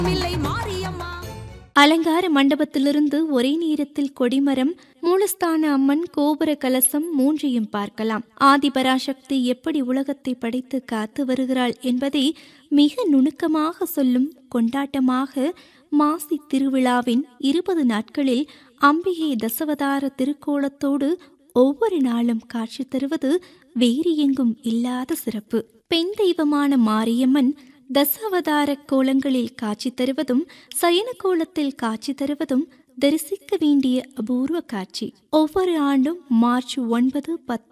இல்லை மாரியம்மா அலங்கார மண்டபத்திலிருந்து ஒரே நேரத்தில் கொடிமரம் மூலஸ்தான அம்மன் கோபுர கலசம் மூன்றையும் பார்க்கலாம் ஆதிபராசக்தி எப்படி உலகத்தை படைத்து காத்து வருகிறாள் என்பதை மிக நுணுக்கமாக சொல்லும் கொண்டாட்டமாக மாசி திருவிழாவின் இருபது நாட்களில் அம்பிகை தசவதார திருக்கோலத்தோடு ஒவ்வொரு நாளும் காட்சி தருவது வேறு எங்கும் இல்லாத சிறப்பு பெண் தெய்வமான மாரியம்மன் தசாவதார கோலங்களில் காட்சி தருவதும் சயன கோலத்தில் காட்சி தருவதும் தரிசிக்க வேண்டிய அபூர்வ காட்சி ஒவ்வொரு ஆண்டும் மார்ச் ஒன்பது பத்து